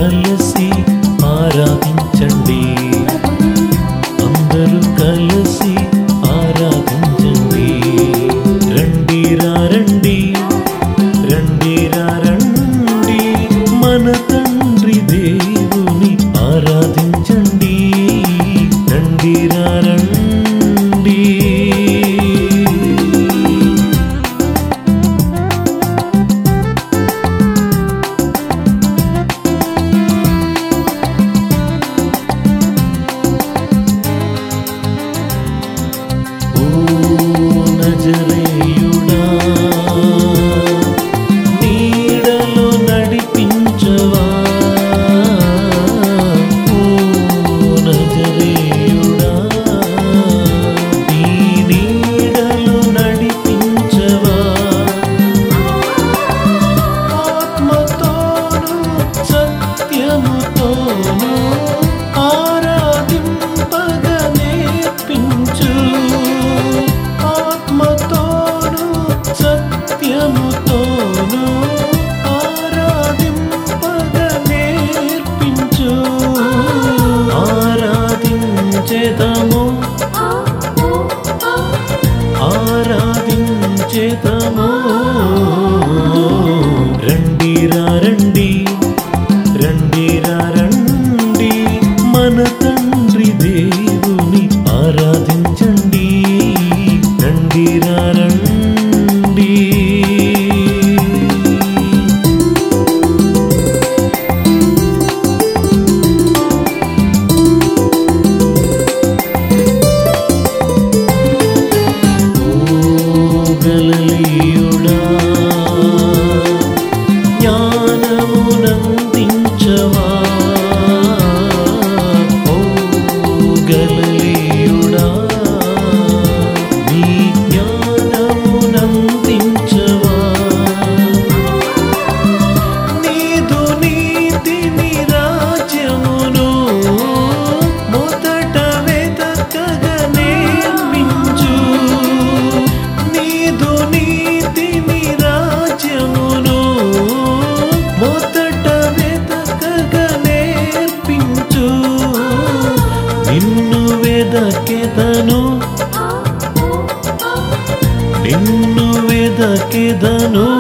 కలిసి ఆరాధించండి అందరూ కలిసి ఆరాధించండి రండి రా రండి రండి రా రండి మన తండ్రి దేవుని ఆరాధించండి రండి రా రండి ఓ నజరేయుడా నీడలో నడిపించవా ఓ నజరేయుడా నీ నీడలో నడిపించవా ఆత్మతోను సత్యముతోను ఆరాధింపగ నేర్పించు ఆత్మతోను సత్యముతోను ఆరాధింపగ నేర్పించు ఆరాధించేదము ఆరాధించేదము రండి రా రండి రండి రా రండి మన తండ్రి దేవుని ఆరాధించండి రండి రా రండి గలలీయుడా జ్ఞానమునందించవా ఓ గలలీయుడా నీ జ్ఞానమునందించవా నీదు నీతిని రాజ్యమును మొదట వెతకగా నేర్పించు నీదు నీతిని రాజ్యమును మొదట వెతకగా నేర్పించు నిన్ను వెదకెదను నిన్ను వెదకెదను